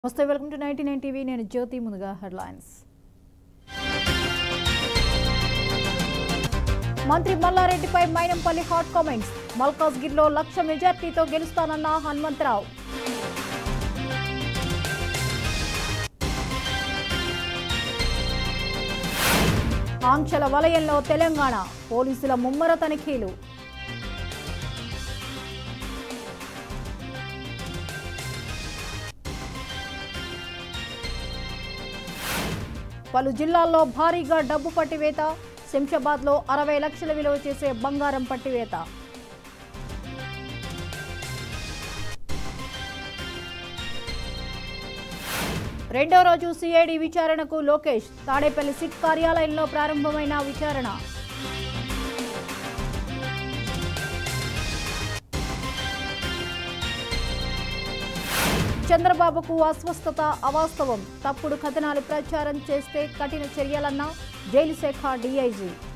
నమస్తే welcome to ninety nine TV నేను జ్యోతి ముందుగా హెడ్లైన్స్ మంత్రి మల్లారెడ్డిపై మైనంపల్లి హాట్ కామెంట్స్ మల్కాజ్గిరిలో లక్ష మెజార్టీతో గెలుస్తానన్న హనుమంతరావు ఆంక్షల వలయంలో తెలంగాణ పోలీసుల ముమ్మర తనిఖీలు పలు జిల్లాల్లో భారీగా డబ్బు పట్టివేత శంషాబాద్లో అరవై లక్షల విలువ చేసే బంగారం పట్టివేత రెండో రోజు సిఐడి విచారణకు లోకేష్ తాడేపల్లి సిట్ కార్యాలయంలో ప్రారంభమైన విచారణ చంద్రబాబుకు అస్వస్థత అవాస్తవం తప్పుడు కథనాలు ప్రచారం చేస్తే కఠిన చర్యలన్న జైలు శాఖ డీఐజీ